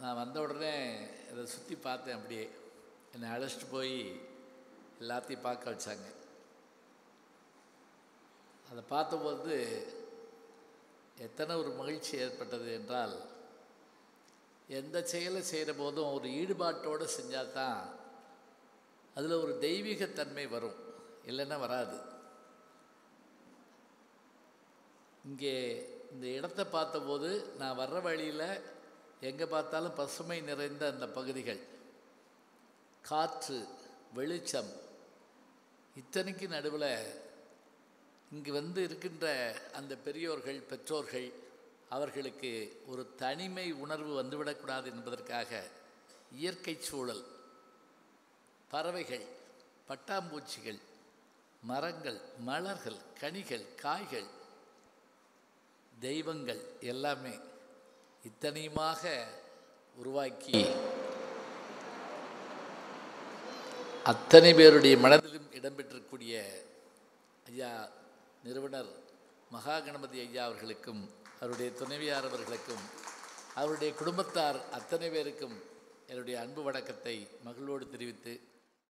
நான் வந்த உடனே இதை சுற்றி பார்த்தேன் அப்படியே என்னை அழைச்சிட்டு போய் எல்லாத்தையும் பார்க்க வச்சாங்க அதை பார்த்தபோது எத்தனை ஒரு மகிழ்ச்சி ஏற்பட்டது என்றால் எந்த செயலை செய்கிற போதும் ஒரு ஈடுபாட்டோடு செஞ்சால் தான் அதில் ஒரு தெய்வீகத்தன்மை வரும் இல்லைன்னா வராது இங்கே இந்த இடத்தை பார்த்தபோது நான் வர்ற வழியில் எங்கே பார்த்தாலும் பசுமை நிறைந்த அந்த பகுதிகள் காற்று வெளிச்சம் இத்தனைக்கு நடுவில் இங்கு வந்து இருக்கின்ற அந்த பெரியோர்கள் பெற்றோர்கள் அவர்களுக்கு ஒரு தனிமை உணர்வு வந்துவிடக்கூடாது என்பதற்காக இயற்கை சூழல் பறவைகள் பட்டாம்பூச்சிகள் மரங்கள் மலர்கள் கனிகள் காய்கள் தெய்வங்கள் எல்லாமே இத்தனையுமாக உருவாக்கி அத்தனை பேருடைய மனதிலும் இடம்பெற்றிருக்கூடிய ஐயா நிறுவனர் மகா கணபதி ஐயா அவர்களுக்கும் அவருடைய துணைவியார் அவர்களுக்கும் அவருடைய குடும்பத்தார் அத்தனை பேருக்கும் என்னுடைய அன்பு வணக்கத்தை மகிழ்வோடு தெரிவித்து